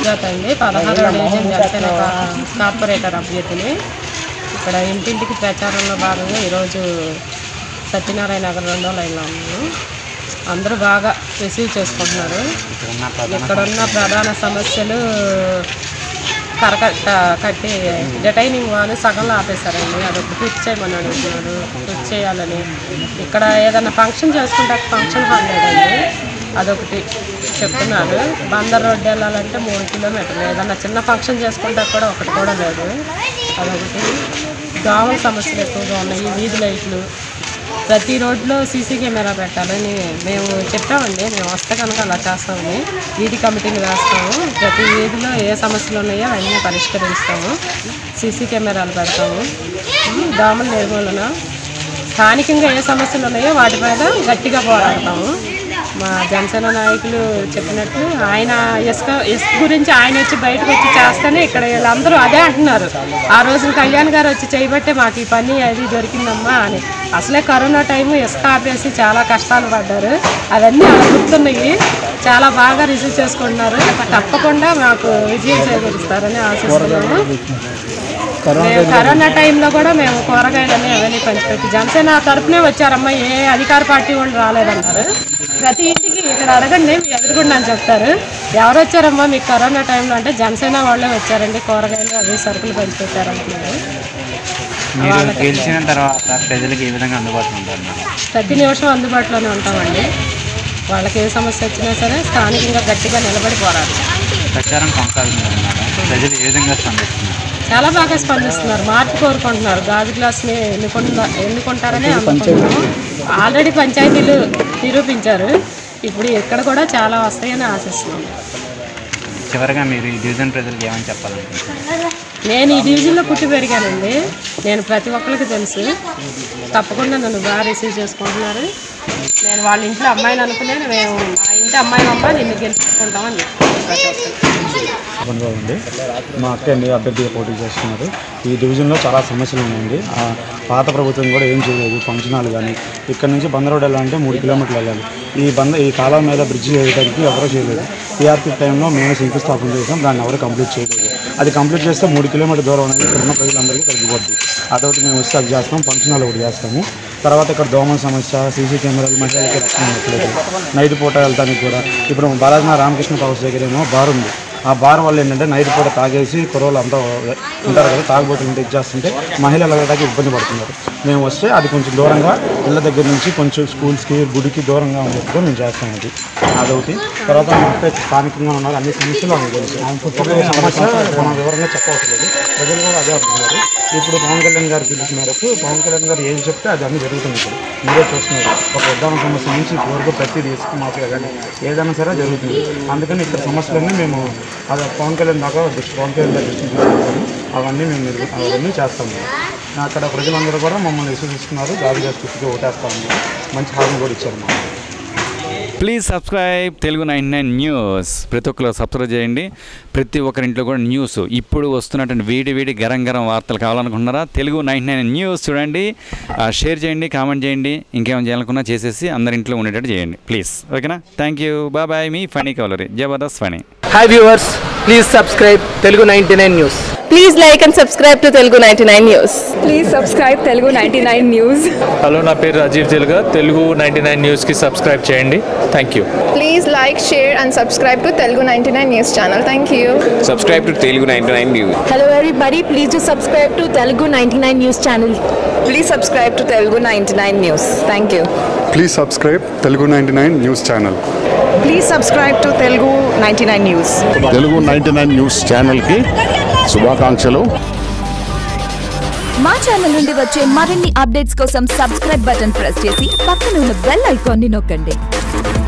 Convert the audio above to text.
సుజాత అండి పదహారవ డివిజన్ జనసేన కా- కార్పొరేటర్ అభ్యర్థిని ఇక్కడ ఇంటింటికి ప్రచారంలో భాగంగా ఈరోజు సత్యనారాయణ నగర్ రెండో లైన్లో ఉన్నాము అందరూ బాగా రిసీవ్ చేసుకుంటున్నారు ఇక్కడ ఉన్న ప్రధాన సమస్యలు కరకట్ట కట్టి డిటైనింగ్ వాళ్ళు సగంలో ఆపేశారండి అది ఒక పూర్తి చేయమని అడుగుతున్నాడు పూర్తి చేయాలని ఇక్కడ ఏదైనా ఫంక్షన్ చేసుకుంటే ఫంక్షన్ హాల్ లేదండి అదొకటి చెప్తున్నారు బందర్ రోడ్డు వెళ్ళాలంటే మూడు కిలోమీటర్లు ఏదన్నా చిన్న ఫంక్షన్ చేసుకుంటే కూడా ఒకటి కూడా లేదు అదొకటి దోమల సమస్యలు ఎక్కువగా ఉన్నాయి వీధి లైట్లు ప్రతి రోడ్లో సీసీ కెమెరా పెట్టాలని మేము చెప్పామండి మేము వస్తే కనుక అలా చేస్తామని వీధి కమిటీని వేస్తాము ప్రతి వీధిలో ఏ సమస్యలు ఉన్నాయో అవన్నీ పరిష్కరిస్తాము సీసీ కెమెరాలు పెడతాము ఉమ్, దోమల నిర్మూలన స్థానికంగా ఏ సమస్యలు ఉన్నాయో వాటి మీద గట్టిగా పోరాడతాము మా జనసేన నాయకులు చెప్పినట్లు ఆయన ఇసుక ఇసుక గురించి ఆయన వచ్చి బయటకు వచ్చి చేస్తేనే ఇక్కడ వీళ్ళందరూ అదే అంటున్నారు ఆ రోజు కళ్యాణ్ గారు వచ్చి చేయబట్టే మాకు ఈ పని అది దొరికిందమ్మా అని అసలే కరోనా టైం ఇసుక ఆపేసి చాలా కష్టాలు పడ్డారు అవన్నీ అలా గుర్తున్నాయి చాలా బాగా రిసీవ్ చేసుకుంటున్నారు తప్పకుండా మాకు విజయం చేకూరుస్తారని ఆశిస్తున్నాము మేము కరోనా టైంలో కూడా మేము కూరగాయలన్నీ అవన్నీ పంచిపెట్టి జనసేన తరపునే వచ్చారమ్మా ఏ అధికార పార్టీ వాళ్ళు రాలేదన్నారు ప్రతి ఇంటికి ఇక్కడ అడగండి మీ ఎదురుగుండా అని చెప్తారు ఎవరు వచ్చారమ్మా మీకు కరోనా టైంలో అంటే జనసేన వాళ్ళే వచ్చారండి కూరగాయలు అవి సరుకులు పంచిపెట్టారంటున్నారు మీరు గెలిచిన తర్వాత ప్రజలకు ఏ విధంగా అందుబాటులో ఉంటారు మేడం? ప్రతి నిమిషం అందుబాటులోనే ఉంటామండి వాళ్ళకి ఏ సమస్య వచ్చినా సరే స్థానికంగా గట్టిగా నిలబడి పోరాడు ప్రచారం కొనసాగుతుంది మేడం ప్రజలు ఏ విధంగా స్పందిస్తున్నారు చాలా బాగా స్పందిస్తున్నారు మార్పు కోరుకుంటున్నారు గాజు గ్లాస్ని ఎన్నుకుంటా ఎన్నుకుంటారని అనుకుంటున్నాము ఆల్రెడీ పంచాయతీలు నిరూపించారు ఇప్పుడు ఇక్కడ కూడా చాలా వస్తాయని ఆశిస్తున్నాం చివరిగా మీరు ఈ డివిజన్ ప్రజలకు ఏమని చెప్పాలనుకుంటున్నారు నేను ఈ డివిజన్లో పుట్టి పెరిగానండి నేను ప్రతి ఒక్కరికి తెలుసు తప్పకుండా నన్ను బాగా రిసీవ్ చేసుకుంటున్నారు నేను వాళ్ళ ఇంట్లో అమ్మాయిని అనుకున్నాను మేము మా ఇంటి అమ్మాయి అమ్మ నిన్ను గెలుచుకుంటామని చెప్తాను ప్రతి ఒక్కరికి బాబు అండి మా అక్క అండి అభ్యర్థిగా పోటీ చేస్తున్నారు ఈ డివిజన్లో చాలా సమస్యలు ఉన్నాయండి ఆ పాత ప్రభుత్వం కూడా ఏం చేయలేదు ఫంక్షన్ హాల్ కానీ ఇక్కడ నుంచి బందర్ రోడ్ వెళ్ళాలంటే మూడు కిలోమీటర్లు వెళ్ళాలి ఈ బంద ఈ కాలం మీద బ్రిడ్జ్ చేయడానికి ఎవరూ చేయలేదు టీఆర్పీ టైంలో మేము శంకుస్థాపన చేసాం దాన్ని ఎవరు కంప్లీట్ చేయలేదు అది కంప్లీట్ చేస్తే మూడు కిలోమీటర్ దూరం అనేది ఇక్కడ ఉన్న ప్రజలందరికీ తగ్గిపోద్ది అదొకటి మేము వస్తే అది చేస్తాం ఫంక్షన్ హాల్ ఒకటి చేస్తాము తర్వాత ఇక్కడ దోమల సమస్య సీసీ కెమెరాలు మహిళలకి రక్షణ ఉండట్లేదు నైట్ పూట వెళ్తానికి కూడా ఇప్పుడు బాలాజీ రామకృష్ణ పవర్ దగ్గర ఏమో బార్ ఉంది ఆ బార్ వల్ల ఏంటంటే నైట్ పూట తాగేసి కుర్రోళ్ళు అంతా ఉంటారు కదా తాగుబోతులు ఇంటికి చేస్తుంటే మహిళలు వెళ్ళడానికి ఇబ్బంది పడుతున్నారు మేము వస్తే అది కొంచెం దూరంగా ఇళ్ళ దగ్గర నుంచి కొంచెం స్కూల్స్కి గుడికి దూరంగా ఉన్నట్టు మేము చేస్తాం అది అదొకటి తర్వాత ముప్పై స్థానికంగా ఉన్నారు అన్ని సమస్యలు మనకు తెలుసు ఒక్కొక్క సమస్య మనం వివరంగా చెప్పవట్లేదు ప్రజలు కూడా అదే అంటున్నారు ఇప్పుడు పవన్ కళ్యాణ్ గారు పిలిచిన మేరకు పవన్ కళ్యాణ్ గారు ఏం చెప్తే అది అన్ని జరుగుతుంది ఇప్పుడు మీరే చూస్తున్నారు ఒక ఉద్దాన సమస్య నుంచి ఇప్పటివరకు ప్రతిదీ ఇసుక మాఫియా కానీ ఏదైనా సరే జరుగుతుంది అందుకని ఇక్కడ సమస్యలన్నీ మేము అది పవన్ కళ్యాణ్ దాకా దృష్టి పవన్ కళ్యాణ్ గారి దృష్టికి తీసుకుంటాము అవన్నీ మేము నిర్వ- అవన్నీ చేస్తాము అక్కడ ప్రజలందరూ కూడా మమ్మల్ని విశ్వసిస్తున్నారు గాలి గారి స్థితికి ఓటేస్తా ఉన్నారు మంచి హామీ కూడా ఇచ్చారు మాకు please subscribe Telugu nine nine news ప్రతి ఒక్కరు సబ్స్క్రైబ్ చేయండి ప్రతి ఒక్కరింట్లో కూడా న్యూస్ ఇప్పుడు వస్తున్నటువంటి వేడి వేడి గరం గరం వార్తలు కావాలనుకుంటున్నారా తెలుగు నైన్ నైన్ న్యూస్ చూడండి ఆ, షేర్ చేయండి కామెంట్ చేయండి ఇంకేమైనా చేయాలనుకున్నా చేసేసి అందరి ఇంట్లో ఉండేటట్టు చేయండి ప్లీజ్ ఓకేనా థ్యాంక్ యూ బాయ్ బాయ్ మీ ఫనీ కవలరీ Jabardasth Phani hi viewers please subscribe Telugu ninety nine news Please like and subscribe to Telugu 99 News. Please subscribe Telugu ninety nine news hello నా పేరు రాజీవ్ తెలుగా తెలుగు నైంటీ నైన్ న్యూస్కి సబ్స్క్రైబ్ చేయండి thank you Please like, share, and subscribe to Telugu 99 News channel. Thank you. subscribe to Telugu 99 News. Hello everybody please to subscribe to Telugu ninety nine news channel Please subscribe to Telugu 99 News. Thank you. Please subscribe Telugu ninety nine news channel Please subscribe to Telugu 99 News. Telugu ninety nine news ఛానల్కి శుభాకాంక్షలు మా channel నుండి వచ్చే మరిన్ని updates కోసం subscribe button press చేసి పక్కన ఉన్న బెల్ ఐకాన్ని నొక్కండి